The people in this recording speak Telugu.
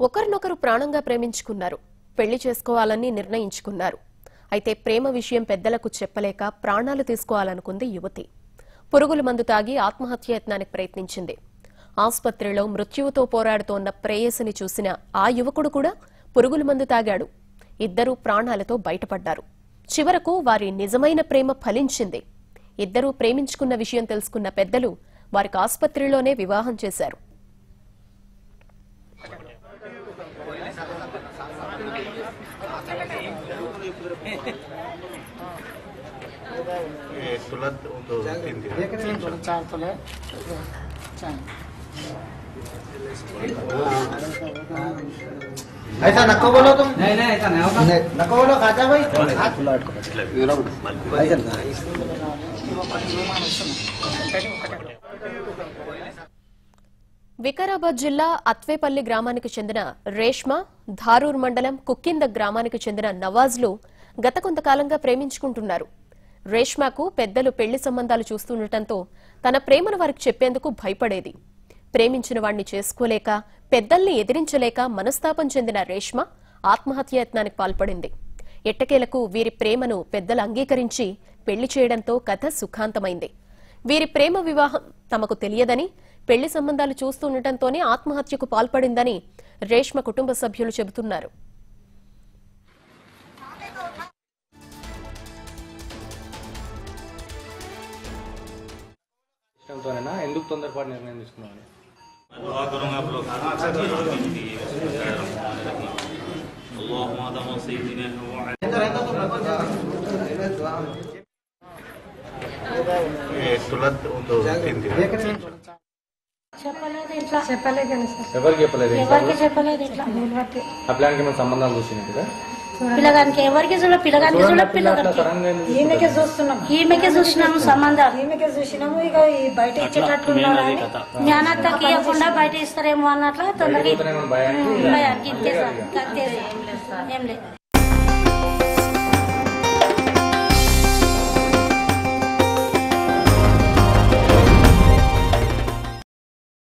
ఒకరినొకరు ప్రాణంగా ప్రేమించుకున్నారు పెళ్లి చేసుకోవాలని నిర్ణయించుకున్నారు అయితే ప్రేమ విషయం పెద్దలకు చెప్పలేక ప్రాణాలు తీసుకోవాలనుకుంది యువతి పురుగుల మందు తాగి ఆత్మహత్యయత్నానికి ప్రయత్నించింది ఆసుపత్రిలో మృత్యువుతో పోరాడుతోన్న ప్రేయసిని చూసిన ఆ యువకుడు కూడా పురుగుల మందు తాగాడు ఇద్దరూ ప్రాణాలతో బయటపడ్డారు చివరకు వారి నిజమైన ప్రేమ ఫలించింది ఇద్దరూ ప్రేమించుకున్న విషయం తెలుసుకున్న పెద్దలు వారికి ఆసుపత్రిలోనే వివాహం చేశారు ये तुला तो तीन दिन चार तोले चार ऐसा नको बोलो तुम नहीं नहीं ऐसा नहीं होगा नको बोलो खाचा भाई వికారాబాద్ జిల్లా అత్వేపల్లి గ్రామానికి చెందిన రేష్మ ధారూర్ మండలం కుక్కింద గ్రామానికి చెందిన నవాజ్లు గత కొంతకాలంగా ప్రేమించుకుంటున్నారు రేష్మకు పెద్దలు పెళ్లి సంబంధాలు చూస్తుండటంతో తన ప్రేమను వారికి చెప్పేందుకు భయపడేది ప్రేమించిన వాణ్ణి చేసుకోలేక పెద్దల్ని ఎదిరించలేక మనస్తాపం చెందిన రేష్మ ఆత్మహత్యాయత్నానికి పాల్పడింది ఎట్టకేలకు వీరి ప్రేమను పెద్దలు అంగీకరించి పెళ్లి చేయడంతో కథ సుఖాంతమైంది వీరి ప్రేమ వివాహం తమకు తెలియదని పెళ్లి సంబంధాలు చూస్తుండటంతోనే ఆత్మహత్యకు పాల్పడిందని రేష్మ కుటుంబ సభ్యులు చెబుతున్నారు ఇష్టంతోనేనా ఎందుకు తొందరపాటు నిర్ణయం తీసుకున్నాను दुआ करूंगा आप लोग اللهم آدم سيدنا ये तुला तो तीन दिन చెప్పలేదు ఇట్లా చెప్పలేదు సార్ ఎవరికి చెప్పలేదు ఎవరికి చెప్పలేదు ఇట్లా ఎవరికి ఆ ప్లాన్కి ఏమైనా సంబంధాలు చూసింది కదా పిల్లగానికి ఎవరికి చూడ పిల్లగానికి చూడ పిల్లగానికి సడన్గా ఎందుకు ఈమెకే చూస్తున్నాం ఈమెకి చూసినాము సంబంధాలు ఈమెకే చూసినాము ఇక ఈ బయట ఇచ్చేటట్టున్నారు అని జ్ఞానత్తకి ఇవ్వకుండా బయట ఇస్తారేమో అన్నట్లు తొందరగా పోతేనే మనం భయానికి భయానికి ఇంతే సార్ అంతే సార్. ఏం లేదు